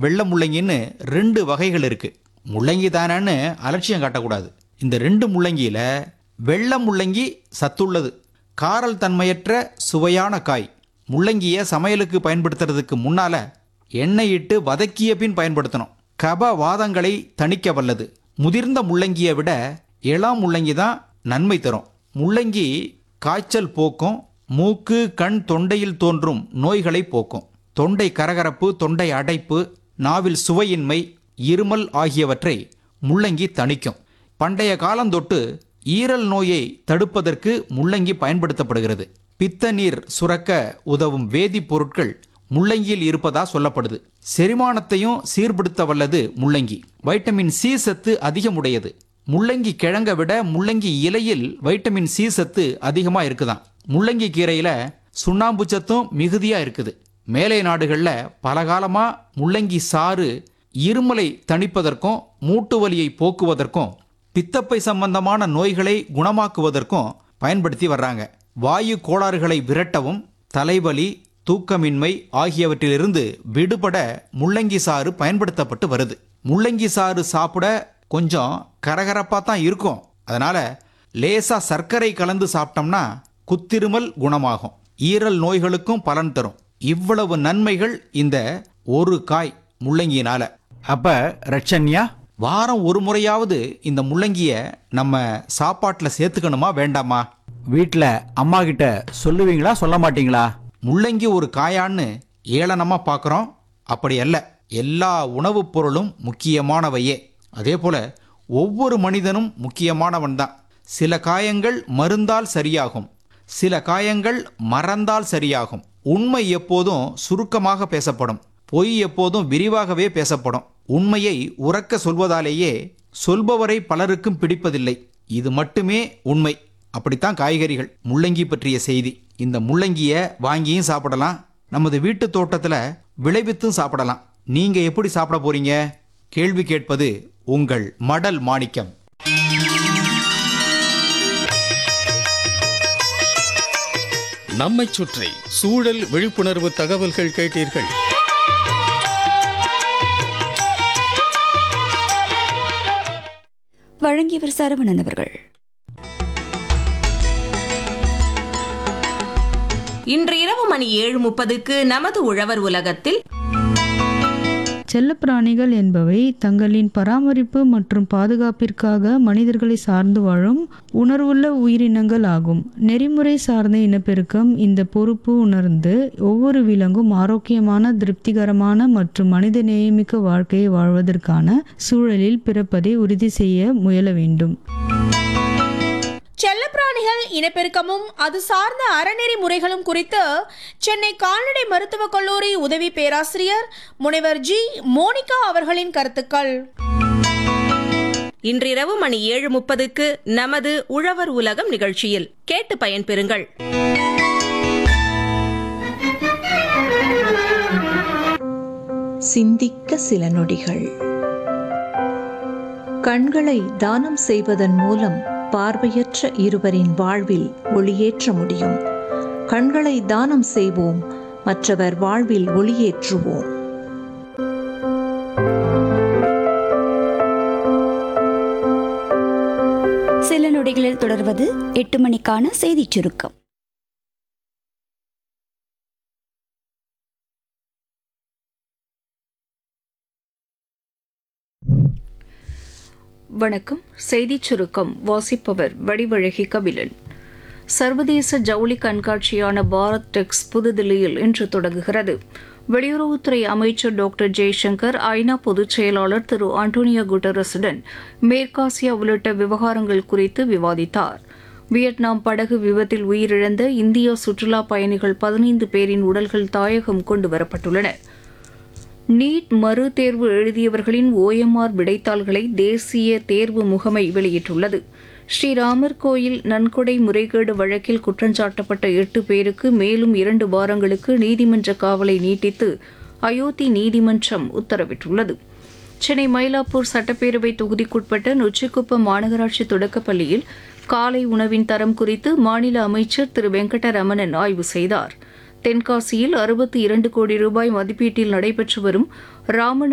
வெள்ளை முள்ளங்கின்னு ரெண்டு வகைகள் இருக்கு முள்ளங்கி தானேன்னு அலட்சியம் காட்டக்கூடாது இந்த ரெண்டு முள்ளங்கியில வெள்ளை முள்ளங்கி சத்துள்ளது காரல் தன்மையற்ற சுவையான காய் முள்ளங்கியை சமையலுக்கு பயன்படுத்துறதுக்கு முன்னால எண்ணெய் இட்டு வதக்கிய பின் பயன்படுத்தணும் கப வாதங்களை தணிக்க வல்லது முதிர்ந்த முள்ளங்கியை விட இளம் முள்ளங்கி தான் நன்மை தரும் முள்ளங்கி காய்ச்சல் போக்கும் மூக்கு கண் தொண்டையில் தோன்றும் நோய்களை போக்கும் தொண்டை கரகரப்பு தொண்டை அடைப்பு நாவில் சுவையின்மை இருமல் ஆகியவற்றை முள்ளங்கி தணிக்கும் பண்டைய காலந்தொட்டு ஈரல் நோயை தடுப்பதற்கு முள்ளங்கி பயன்படுத்தப்படுகிறது பித்த நீர் சுரக்க உதவும் வேதிப்பொருட்கள் முள்ளங்கியில் இருப்பதா சொல்லப்படுது செரிமானத்தையும் சீர்படுத்த வல்லது முள்ளங்கி வைட்டமின் சி சத்து அதிகமுடையது முள்ளங்கி கிழங்க விட முள்ளங்கி இலையில் வைட்டமின் சி சத்து அதிகமாக இருக்குதாம் முள்ளங்கி கீரையில சுண்ணாம்பு சத்தும் மிகுதியா இருக்குது மேலை நாடுகளில் பல காலமா முள்ளங்கி சாறு இருமலை தணிப்பதற்கும் மூட்டு வலியை போக்குவதற்கும் பித்தப்பை சம்பந்தமான நோய்களை குணமாக்குவதற்கும் பயன்படுத்தி வர்றாங்க வாயு கோளாறுகளை விரட்டவும் தலைவலி தூக்கமின்மை ஆகியவற்றிலிருந்து விடுபட முள்ளங்கி சாறு பயன்படுத்தப்பட்டு வருது முள்ளங்கி சாறு சாப்பிட கொஞ்சம் கரகரப்பாக தான் இருக்கும் அதனால லேசா சர்க்கரை கலந்து சாப்பிட்டோம்னா குத்திருமல் குணமாகும் ஈரல் நோய்களுக்கும் பலன் தரும் இவ்வளவு நன்மைகள் இந்த ஒரு காய் முள்ளங்கியினால அப்ப ரட்சன்யா வாரம் ஒரு முறையாவது இந்த முள்ளங்கிய நம்ம சாப்பாட்டில் சேர்த்துக்கணுமா வேண்டாமா வீட்டில் அம்மா கிட்ட சொல்லுவீங்களா சொல்ல மாட்டீங்களா முள்ளங்கி ஒரு காயான்னு ஏளனமா பார்க்குறோம் அப்படி அல்ல எல்லா உணவுப் பொருளும் முக்கியமானவையே அதே போல ஒவ்வொரு மனிதனும் முக்கியமானவன் தான் சில காயங்கள் மருந்தால் சரியாகும் சில காயங்கள் மறந்தால் சரியாகும் உண்மை எப்போதும் சுருக்கமாக பேசப்படும் பொய் எப்போதும் விரிவாகவே பேசப்படும் உண்மையை உறக்க சொல்வதாலேயே சொல்பவரை பலருக்கும் பிடிப்பதில்லை இது மட்டுமே உண்மை அப்படித்தான் காய்கறிகள் முள்ளங்கி பற்றிய செய்தி இந்த முள்ளங்கிய வாங்கியும் சாப்பிடலாம் நமது வீட்டு தோட்டத்துல விளைவித்தும் சாப்பிடலாம் நீங்க எப்படி சாப்பிட போறீங்க கேள்வி கேட்பது உங்கள் மடல் மாணிக்கம் நம்மைச் சுற்றி சூழல் விழிப்புணர்வு தகவல்கள் கேட்டீர்கள் வழங்கியவர் சரவணன் அவர்கள் இன்று இரவு மணி ஏழு முப்பதுக்கு நமது உழவர் உலகத்தில் செல்லப்பிராணிகள் என்பவை தங்களின் பராமரிப்பு மற்றும் பாதுகாப்பிற்காக மனிதர்களை சார்ந்து வாழும் உணர்வுள்ள உயிரினங்கள் ஆகும் நெறிமுறை சார்ந்த இனப்பெருக்கம் இந்த பொறுப்பு உணர்ந்து ஒவ்வொரு விலங்கும் ஆரோக்கியமான திருப்திகரமான மற்றும் மனித நேயமிக்க வாழ்க்கையை வாழ்வதற்கான சூழலில் பிறப்பதை உறுதி செய்ய முயல வேண்டும் செல்லப்பிராணிகள் இனப்பெருக்கமும் அது சார்ந்த அறநெறி முறைகளும் குறித்து சென்னை கால்நடை மருத்துவக் கல்லூரி உதவி பேராசிரியர் முனைவர் ஜி மோனிகா அவர்களின் கருத்துக்கள் இன்றிரவு மணி ஏழு முப்பதுக்கு நமது உழவர் உலகம் நிகழ்ச்சியில் கேட்டு பயன்பெறுங்கள் சிந்திக்க சில நொடிகள் கண்களை தானம் செய்வதன் மூலம் பார்வையற்ற இருவரின் வாழ்வில் ஒளியேற்ற முடியும் கண்களை தானம் செய்வோம் மற்றவர் வாழ்வில் ஒளியேற்றுவோம் சில நொடிகளில் தொடர்வது எட்டு மணிக்கான செய்திச் சுருக்கம் வணக்கம் செய்திச் சுருக்கம் வாசிப்பவர் வடிவழகி கபிலன் சர்வதேச ஜவுளி கண்காட்சியான பாரத் டெக்ஸ் புதுதில்லியில் இன்று தொடங்குகிறது வெளியுறவுத்துறை அமைச்சர் டாக்டர் ஜெய்சங்கர் ஐநா பொதுச் செயலாளர் திரு ஆண்டோனியோ குட்டரஸுடன் மேற்காசியா உள்ளிட்ட விவகாரங்கள் குறித்து விவாதித்தார் வியட்நாம் படகு விபத்தில் உயிரிழந்த இந்திய சுற்றுலா பயணிகள் பதினைந்து பேரின் உடல்கள் தாயகம் கொண்டுவரப்பட்டுள்ளன நீட் மறு தேர்வு எழுதியவர்களின் ஓஎம்ஆர் விடைத்தாள்களை தேசிய தேர்வு முகமை வெளியிட்டுள்ளது ஸ்ரீராமர் கோயில் நன்கொடை முறைகேடு வழக்கில் குற்றஞ்சாட்டப்பட்ட எட்டு பேருக்கு மேலும் இரண்டு வாரங்களுக்கு நீதிமன்ற காவலை நீட்டித்து அயோத்தி நீதிமன்றம் உத்தரவிட்டுள்ளது சென்னை மயிலாப்பூர் சட்டப்பேரவை தொகுதிக்குட்பட்ட நொச்சிக்குப்பம் மாநகராட்சி தொடக்கப்பள்ளியில் காலை உணவின் தரம் குறித்து மாநில அமைச்சர் திரு வெங்கடரமணன் ஆய்வு செய்தார் தென்காசியில் அறுபத்தி இரண்டு கோடி ரூபாய் மதிப்பீட்டில் நடைபெற்று வரும் ராமன்